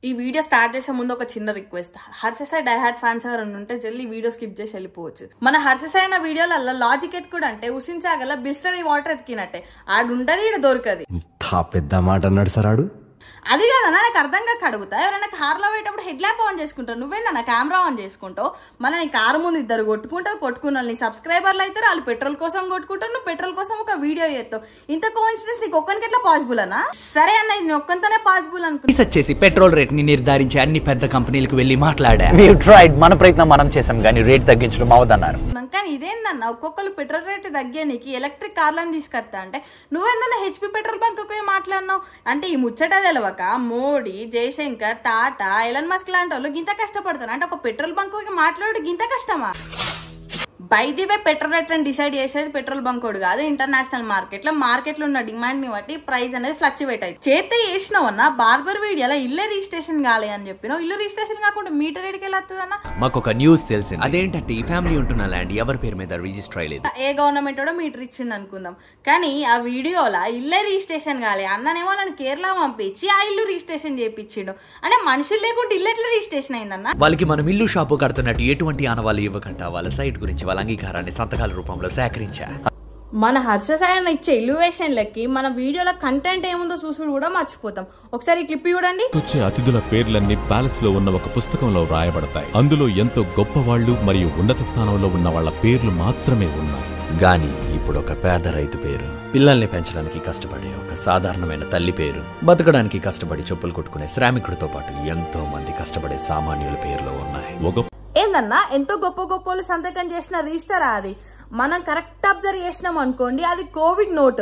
ఈ video start చేసే ముందు ఒక చిన్న రిక్వెస్ట్ హర్షసాయి డైహార్డ్ ఫ్యాన్స్ ఎవరైనా ఉంటే జల్లి ఈ వీడియో స్కిప్ చేసి వెళ్ళిపోవచ్చు మన హర్షసాయి అన్న వీడియోలలో లాజిక్ ఎత్తుకుడు అంటే ఉసించాగల బిస్లరీ వాటర్ ఎత్తికినట్టే ఆడుంటది ఈడ దొరకది ఇంత పెద్ద మాట అన్నాడు సరాడు అది కాదన్నా నాకు అర్థం కాక అడుగుతా ఎవరైనా కార్లో పోయేటప్పుడు హెడ్ ల్యాంప్ ఆన్ చేసుకుంటారు నువ్వేందన్న కెమెరా ఆన్ చేసుకుంటావు మళ్ళీ నీ కారు ముందు ఇద్దరు కొట్టుకుంటారు కొట్టుకున్నారు నీ సబ్స్క్రైబర్లు అయితే వాళ్ళు పెట్రోల్ కోసం కొట్టుకుంటారు నువ్వు పెట్రోల్ కోసం ఒక వీడియో చేస్తావు ఇంత కోఇన్సిడెన్స్ నీకు ఒక్కరికి ఎట్లా పాసిబుల్ అన్నా సరే అన్న ఇది ఒక్కంతోనే పాసిబుల్ అనుకున్నా రీసెర్చ్ చేసి పెట్రోల్ రేట్ ని నిర్ధారించే అన్ని పెద్ద కంపెనీలకు వెళ్లి మాట్లాడా వీ ట్రైడ్ మన ప్రయత్నం మనం చేసాం కానీ రేట్ తగ్గించడం అవదన్నారు కానీ ఇదేందన్న ఒక్కొక్కరు పెట్రోల్ రేట్ తగ్గేనికి ఎలక్ట్రిక్ కార్లను తీసుకొస్తా అంటే నువ్వేందన్నా హెచ్పి పెట్రోల్ బంక్ పోయి మాట్లాడినావు అంటే ఈ ముచ్చట తెలవక మోడీ జయశంకర్ టాటా ఎలన్ మస్క్ లాంటి వాళ్ళు గింత కష్టపడుతున్నారు అంటే ఒక పెట్రోల్ బంక్ పోయి మాట్లాడు గింత కష్టమా బై ది వే పెట్రోల్ రేట్లను డిసైడ్ చేసేది పెట్రోల్ బంక్ కూడా కాదు ఇంటర్నేషనల్ మార్కెట్ లో మార్కెట్ లో ఉన్న డిమాండ్ ని బట్టి ప్రైస్ అనేది ఫ్లక్చువేట్ అయ్యి చేతే చేసినావన్న బార్బర్ వీడియోలో ఇల్లే రిజిస్ట్రేషన్ కాలే అని చెప్పినావు ఇల్లు రిజిస్ట్రేషన్ కాకుండా మీటర్ ఎడికి వెళ్ళొస్తుందన్న మాకు ఒక న్యూస్ తెలిసింది అదేంటంటే ఈ ఫ్యామిలీ ఉంటున్న ల్యాండ్ ఎవరి పేరు మీద రిజిస్టర్ అయ్యలేదు ఏ గవర్నమెంట్ కూడా మీటర్ ఇచ్చిండు అనుకుందాం కానీ ఆ వీడియోలో ఇల్లే రిజిస్ట్రేషన్ కాలే అన్ననేమో నన్ను కేరళ పంపించి ఆ ఇల్లు రిజిస్ట్రేషన్ చేయించిండు అంటే మనుషులు లేకుంటే ఇల్లు ఎట్లా రిజిస్ట్రేషన్ అయిందన్న వాళ్ళకి మనం ఇల్లు షాపు కడుతున్నట్టు ఎటువంటి ఆనవాళ్ళు ఇవ్వకుండా వాళ్ళ సైట్ గురించి వాళ్ళ అంగీకారాన్ని సంతకాల రూపంలో సేకరించా మన హర్షసాయన ఇచ్చే ఇల్లువేషన్లకి మన వీడియోలో కంటెంట్ ఏముందో చూసుడు కూడా మర్చిపోతాం ఒకసారి ఈ క్లిప్ చూడండి వచ్చే అతిథుల పేర్లన్నీ ప్యాలెస్ లో ఉన్న ఒక పుస్తకంలో వ్రాయబడతాయి అందులో ఎంతో గొప్పవాళ్లు మరియు ఉన్నత స్థానంలో ఉన్న వాళ్ళ పేర్లు మాత్రమే ఉన్నాయి గాని ఇప్పుడు ఒక పేద రైతు పేరు పిల్లల్ని పెంచడానికి కష్టపడే ఒక సాధారణమైన తల్లి పేరు బతకడానికి కష్టపడి చెప్పులు కొట్టుకునే శ్రామికుడితో పాటు ఎంతో మంది కష్టపడే సామాన్యుల పేర్లు ఉన్నాయి ఒక ఏందన్నా ఎంతో గొప్ప గొప్ప వాళ్ళు సంతకం చేసిన రిజిస్టర్ అది మనం కరెక్ట్ అబ్జర్వ్ చేసినాం అనుకోండి అది కోవిడ్ నోట్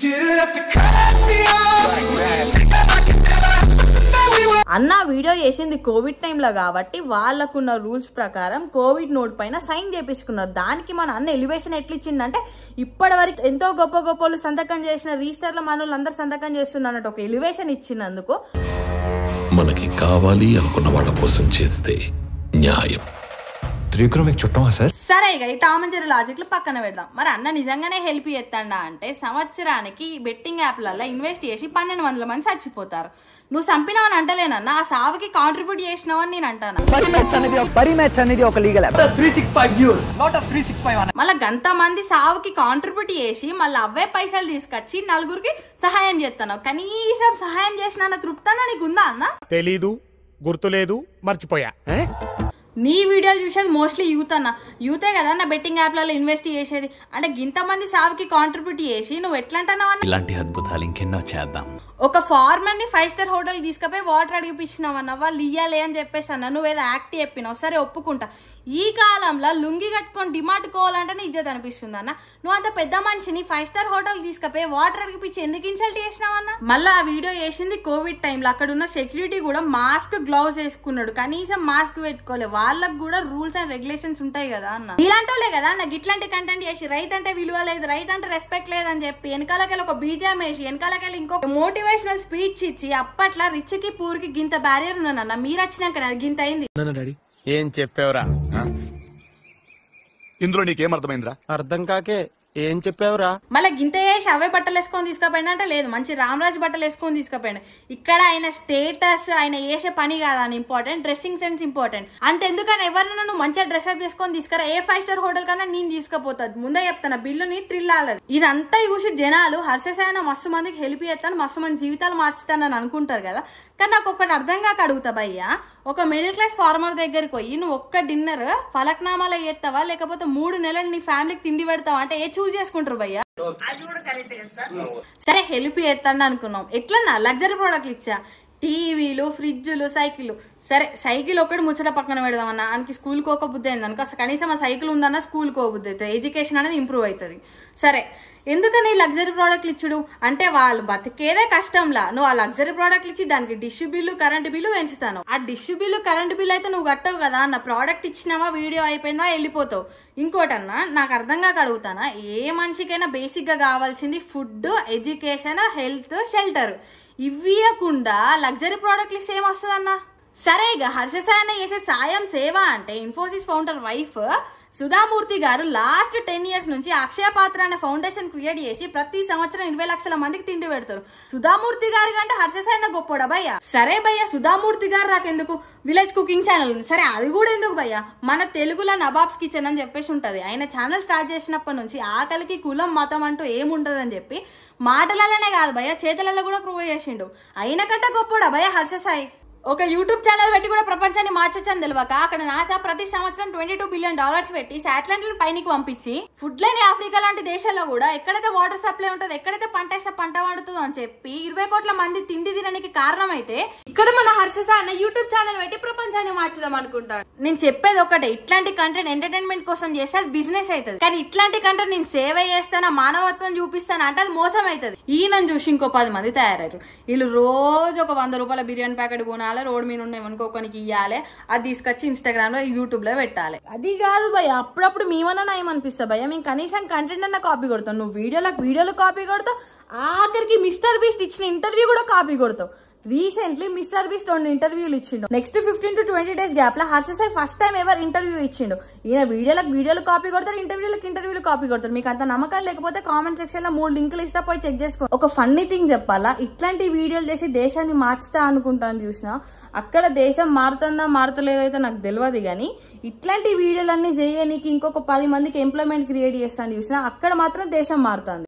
అన్న వీడియో చేసింది కోవిడ్ టైంలో కాబట్టి వాళ్ళకున్న రూల్స్ ప్రకారం కోవిడ్ నోట్ పైన సైన్ చేపించుకున్నారు దానికి మన అన్న ఎలివేషన్ ఎట్లా ఇచ్చిందంటే ఇప్పటి వరకు ఎంతో గొప్ప గొప్ప వాళ్ళు సంతకం చేసిన రిజిస్టర్లో మన వాళ్ళు అందరు సంతకం చేస్తున్నట్టు ఒక ఎలివేషన్ ఇచ్చినందుకు మనకి కావాలి అనుకున్న వాళ్ళ కోసం చేస్తే న్యాయం త్రివిక్రమ్ మీకు చుట్టమా సార్ సరే ఇక ఈ టామ్ అండ్ జెర్రీ లాజిక్లు పక్కన పెడదాం మరి అన్న నిజంగానే హెల్ప్ చేస్తాడా అంటే సంవత్సరానికి బెట్టింగ్ యాప్లలో ఇన్వెస్ట్ చేసి పన్నెండు వందల మంది చచ్చిపోతారు నువ్వు చంపినావని అంటలేనన్న ఆ సావుకి కాంట్రిబ్యూట్ చేసినావని నేను అంటాను పరి మ్యాచ్ అనేది పరి మ్యాచ్ అనేది ఒక legal app three six five views not three six five మళ్ళీ గంత మంది సావుకి కాంట్రిబ్యూట్ చేసి మళ్ళీ అవే పైసలు తీసుకొచ్చి నలుగురికి సహాయం చేస్తాను కనీసం సహాయం చేసిన తృప్తన నీకు ఉందా అన్న తెలీదు గుర్తులేదు మర్చిపోయా నీ వీడియోలు చూసేది మోస్ట్లీ యూత్ అన్న యూతే కదా నా బెట్టింగ్ యాప్లలో ఇన్వెస్ట్ చేసేది అంటే గింతమంది సావుకి కాంట్రిబ్యూట్ చేసి నువ్వు ఎట్లా అంటున్నావు అన్న ఇలాంటి అద్భుతాలు ఇంకెన్నో చేద్దాం ఒక ఫార్మర్ ని ఫైవ్ స్టార్ హోటల్ తీసుకుపోయి వాటర్ అడిగిపించినావు అన్న వాళ్ళు ఇయ్యాలి అని చెప్పేసి అన్న నువ్వేదో యాక్ట్ చెప్పినావు సరే ఒప్పుకుంటా ఈ కాలంలో లుంగి కట్టుకొని డిమాండ్ కోవాలంటే ఇజ్జత్ అనిపిస్తుంది అన్న నువ్వు అంత పెద్ద మనిషిని ఫైవ్ స్టార్ హోటల్ తీసుకుపోయి వాటర్ అడిగిపించి ఎందుకు ఇన్సల్ట్ చేసినావు అన్న మళ్ళీ ఆ వీడియో చేసింది కోవిడ్ టైంలో అక్కడ ఉన్న సెక్యూరిటీ కూడా మాస్క్ గ్లౌస్ వేసుకున్నాడు కనీసం మాస్క్ పెట్టుకోలే వాళ్ళకి కూడా రూల్స్ అండ్ రెగ్యులేషన్స్ ఉంటాయి కదా అన్న ఇలాంటి కదా నాకు ఇట్లాంటి కంటెంట్ చేసి రైతు అంటే విలువ లేదు రైతు అంటే రెస్పెక్ట్ లేదని చెప్పి వెనకాలకెళ్ళి ఒక బీజం వేసి వెనకాలకెళ్ళి ఇంకొక మోటివేషనల్ స్పీచ్ ఇచ్చి అప్పట్లో రిచ్ కి పూర్ కి గింత బ్యారియర్ ఉన్నానన్న మీరు వచ్చినాక నాకు గింత అయింది ఏం చెప్పావురా ఇందులో నీకేం అర్థమైందిరా అర్థం కాకే ఏం చెప్పావురా మళ్ళీ గింత చేసి అవే బట్టలు వేసుకొని తీసుకుపోయినా అంటే లేదు మంచి రామరాజు బట్టలు వేసుకొని తీసుకుపోయినా ఇక్కడ ఆయన స్టేటస్ ఆయన చేసే పని కాదని ఇంపార్టెంట్ డ్రెస్సింగ్ సెన్స్ ఇంపార్టెంట్ అంటే ఎందుకని ఎవరినైనా నువ్వు మంచిగా డ్రెస్ అప్ చేసుకొని తీసుకురా ఏ ఫైవ్ స్టార్ హోటల్ కన్నా నేను తీసుకుపోతాను ముందే చెప్తాను బిల్లుని థ్రిల్ ఆలదు ఇదంతా చూసి జనాలు హర్షసాయన మస్తు మందికి హెల్ప్ చేస్తాను మస్తు మంది జీవితాలు మార్చుతానని అనుకుంటారు కదా కానీ నాకు ఒకటి అర్థం కాక అడుగుతా భయ్యా ఒక మిడిల్ క్లాస్ ఫార్మర్ దగ్గరికి పోయి నువ్వు ఒక్క డిన్నర్ ఫలక్నామాలో చేస్తావా లేకపోతే మూడు నెలలు నీ ఫ్యామిలీకి తిండి పెడతావా అంటే ఏ చూస్ చేసుకుంటారు భయ్యా సరే హెల్ప్ చేస్తాను అనుకున్నాం ఎట్లన్నా లగ్జరీ ప్రోడక్ట్లు ఇచ్చా టీవీలు ఫ్రిడ్జ్లు సైకిల్ సరే సైకిల్ ఒకటి ముచ్చట పక్కన పెడదామన్న ఆయనకి స్కూల్కి ఒక బుద్ధి అయింది అనుకో అసలు కనీసం ఆ సైకిల్ ఉందన్న స్కూల్కి ఒక బుద్ధి అవుతుంది ఎడ్యుకేషన్ అనేది ఇంప్రూవ్ అవుతుంది సరే ఎందుకని లగ్జరీ ప్రోడక్ట్లు ఇచ్చుడు అంటే వాళ్ళు బతికేదే కష్టంలా నువ్వు ఆ లగ్జరీ ప్రోడక్ట్లు ఇచ్చి దానికి డిష్ బిల్లు కరెంట్ బిల్లు పెంచుతాను ఆ డిష్ బిల్లు కరెంట్ బిల్లు అయితే నువ్వు కట్టవు కదా అన్న ప్రోడక్ట్ ఇచ్చినావా వీడియో అయిపోయిందా వెళ్ళిపోతావు ఇంకోటన్నా నాకు అర్థం కాక అడుగుతానా ఏ మనిషికైనా బేసిక్ గా కావాల్సింది ఫుడ్ ఎడ్యుకేషన్ హెల్త్ షెల్టర్ ఇవ్వకుండా లగ్జరీ ప్రోడక్ట్లు ఇస్తే ఏమొస్తుందన్నా సరే ఇక హర్షసాయన చేసే సాయం సేవ అంటే ఇన్ఫోసిస్ ఫౌండర్ వైఫ్ సుధామూర్తి గారు లాస్ట్ టెన్ ఇయర్స్ నుంచి అక్షయ పాత్ర అనే ఫౌండేషన్ క్రియేట్ చేసి ప్రతి సంవత్సరం ఇరవై లక్షల మందికి తిండి పెడతారు సుధామూర్తి గారి కంటే హర్షసైన గొప్పోడా భయ్య సరే భయ్య సుధామూర్తి గారు రాకెందుకు విలేజ్ కుకింగ్ ఛానల్ ఉంది సరే అది కూడా ఎందుకు భయ్య మన తెలుగులో నవాబ్స్ కిచెన్ అని చెప్పేసి ఉంటది ఆయన ఛానల్ స్టార్ట్ చేసినప్పటి నుంచి ఆకలికి కులం మతం అంటూ ఏముంటదని చెప్పి మాటలలోనే కాదు భయ్య చేతులలో కూడా ప్రూవ్ చేసిండు అయిన కంటే గొప్పోడా భయ్య హర్షసాయి ఒక యూట్యూబ్ ఛానల్ పెట్టి కూడా ప్రపంచాన్ని మార్చొచ్చని తెలియక అక్కడ నాసా ప్రతి సంవత్సరం ట్వంటీ టూ బిలియన్ డాలర్స్ పెట్టి శాటిలైట్లను పైకి పంపించి ఫుడ్ లేని ఆఫ్రికా లాంటి దేశాల్లో కూడా ఎక్కడైతే వాటర్ సప్లై ఉంటుందో ఎక్కడైతే పంట వేస్తే పంట పండుతుందో అని చెప్పి ఇరవై కోట్ల మంది తిండి తినడానికి కారణమైతే ఇక్కడ మన హర్షస అన్న యూట్యూబ్ ఛానల్ పెట్టి ప్రపంచాన్ని మార్చుదాం అనుకుంటాను నేను చెప్పేది ఒకటే ఇట్లాంటి కంటెంట్ ఎంటర్టైన్మెంట్ కోసం చేస్తే అది బిజినెస్ అవుతుంది కానీ ఇట్లాంటి కంటెంట్ నేను సేవ చేస్తానా మానవత్వం చూపిస్తాను అంటే అది మోసం అవుతుంది ఈయనను చూసి ఇంకో పది మంది తయారయ్యారు వీళ్ళు రోజు ఒక వంద రూపాయల బిర్యానీ ప్యాకెట్ కొనాలి రోడ్ మీద ఉన్న అనుకోకొనికి ఇవ్వాలి అది తీసుకొచ్చి ఇన్స్టాగ్రామ్ లో యూట్యూబ్ లో పెట్టాలి అది కాదు భయ అప్పుడప్పుడు మేమన్నా ఏమనిపిస్తా భయ మేము కనీసం కంటెంట్ అన్న కాపీ కొడతాం నువ్వు వీడియోలకు వీడియోలు కాపీ కొడతావు ఆఖరికి మిస్టర్ బీస్ట్ ఇచ్చిన ఇంటర్వ్యూ కూడా కాపీ కొడతావు రీసెంట్లీ మిస్టర్ బీస్ట్ రెండు ఇంటర్వ్యూలు ఇచ్చిండు next fifteen to twenty days gap లో Harsha Sai first time ever interview ఇచ్చిండు ఈయన వీడియోలకు వీడియోలు కాపీ కొడతారు ఇంటర్వ్యూలకు ఇంటర్వ్యూలు కాపీ కొడతారు మీకు అంత నమ్మకం లేకపోతే కామెంట్ సెక్షన్ లో మూడు లింకులు ఇస్తా పోయి చెక్ చేసుకో ఒక ఫన్నీ థింగ్ చెప్పాలా ఇట్లాంటి వీడియోలు చేసి దేశాన్ని మార్చుతా అనుకుంటాను చూసిన అక్కడ దేశం మారుతుందా మారుతలేదో అయితే నాకు తెలియదు కానీ ఇట్లాంటి వీడియోలన్నీ చేయనీకి ఇంకొక పది మందికి ఎంప్లాయ్మెంట్ క్రియేట్ చేస్తాను చూసిన అక్కడ మాత్రం దేశం మారుతుంది